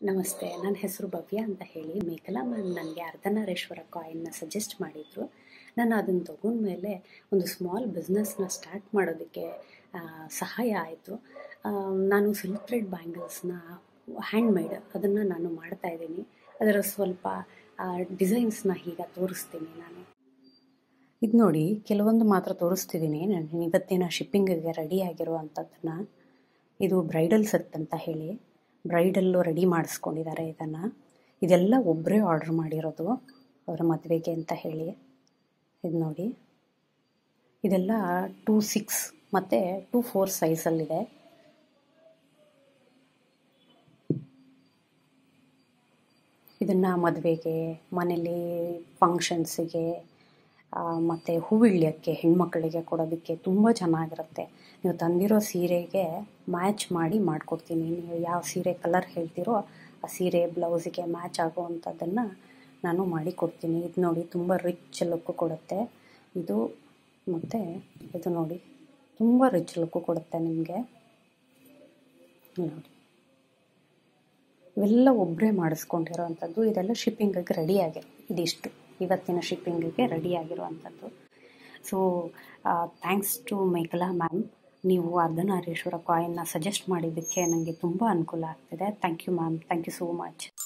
ನಮಸ್ತೆ ನನ್ನ ಹೆಸರು ಭವ್ಯ ಅಂತ ಹೇಳಿ ಮೇಕಲಾ ಮ್ಯಾಮ್ ನನಗೆ ಅರ್ಧನಾರೀಶ್ವರ ಕಾಯಿನ್ನ ಸಜೆಸ್ಟ್ ಮಾಡಿದರು ನಾನು ಅದನ್ನು ತೊಗೊಂಡ್ಮೇಲೆ ಒಂದು ಸ್ಮಾಲ್ ಬಿಸ್ನೆಸ್ನ ಸ್ಟಾರ್ಟ್ ಮಾಡೋದಕ್ಕೆ ಆ, ಸಹಾಯ ಆಯಿತು ನಾನು ಸಿಲ್ಕ್ ಥ್ರೆಡ್ ಬ್ಯಾಂಗಲ್ಸ್ನ ಹ್ಯಾಂಡ್ಮೇಡ್ ಅದನ್ನು ನಾನು ಮಾಡ್ತಾಯಿದ್ದೀನಿ ಅದರ ಸ್ವಲ್ಪ ಡಿಸೈನ್ಸ್ನ ಈಗ ತೋರಿಸ್ತೀನಿ ನಾನು ಇದು ನೋಡಿ ಕೆಲವೊಂದು ಮಾತ್ರ ತೋರಿಸ್ತಿದ್ದೀನಿ ನಾನು ಇವತ್ತಿನ ಶಿಪ್ಪಿಂಗಿಗೆ ರೆಡಿ ಆಗಿರುವಂಥದ್ದನ್ನು ಇದು ಬ್ರೈಡಲ್ ಸೆಟ್ ಅಂತ ಹೇಳಿ ಬ್ರೈಡಲ್ಲು ರೆಡಿ ಮಾಡಿಸ್ಕೊಂಡಿದ್ದಾರೆ ಇದನ್ನು ಇದೆಲ್ಲ ಒಬ್ಬರೇ ಆರ್ಡ್ರ್ ಮಾಡಿರೋದು ಅವರ ಮದುವೆಗೆ ಅಂತ ಹೇಳಿ ಇದು ನೋಡಿ ಇದೆಲ್ಲ ಟೂ ಸಿಕ್ಸ್ ಮತ್ತು ಟೂ ಫೋರ್ ಸೈಜಲ್ಲಿದೆ ಇದನ್ನು ಮದುವೆಗೆ ಮನೇಲಿ ಫಂಕ್ಷನ್ಸಿಗೆ ಮತ್ತು ಹೂವಿಳ್ಯಕ್ಕೆ ಹೆಣ್ಮಕ್ಳಿಗೆ ಕೊಡೋದಕ್ಕೆ ತುಂಬ ಚೆನ್ನಾಗಿರುತ್ತೆ ನೀವು ತಂದಿರೋ ಸೀರೆಗೆ ಮ್ಯಾಚ್ ಮಾಡಿ ಮಾಡಿಕೊಡ್ತೀನಿ ನೀವು ಯಾವ ಸೀರೆ ಕಲರ್ ಹೇಳ್ತೀರೋ ಆ ಸೀರೆ ಬ್ಲೌಸಿಗೆ ಮ್ಯಾಚ್ ಆಗುವಂಥದ್ದನ್ನು ನಾನು ಮಾಡಿ ಕೊಡ್ತೀನಿ ಇದು ನೋಡಿ ತುಂಬ ರಿಚ್ ಲುಕ್ ಕೊಡುತ್ತೆ ಇದು ಮತ್ತು ಇದು ನೋಡಿ ತುಂಬ ರಿಚ್ ಲುಕ್ ಕೊಡುತ್ತೆ ನಿಮಗೆ ನೋಡಿ ಇವೆಲ್ಲ ಒಬ್ಬರೇ ಮಾಡಿಸ್ಕೊಂಡಿರೋವಂಥದ್ದು ಇದೆಲ್ಲ ಶಿಪ್ಪಿಂಗಿಗೆ ರೆಡಿ ಆಗಿದೆ ಇದಿಷ್ಟು ಇವತ್ತಿನ ಶಿಪ್ಪಿಂಗಿಗೆ ರೆಡಿ ಆಗಿರುವಂಥದ್ದು so thanks to Mekala ma'am ನೀವು ಅರ್ಧನಾರೀಶ್ವರ ಕಾಯಿನ್ನ ಸಜೆಸ್ಟ್ ಮಾಡಿದ್ದಕ್ಕೆ ನನಗೆ ತುಂಬ ಅನುಕೂಲ ಆಗ್ತಿದೆ thank you ma'am thank you so much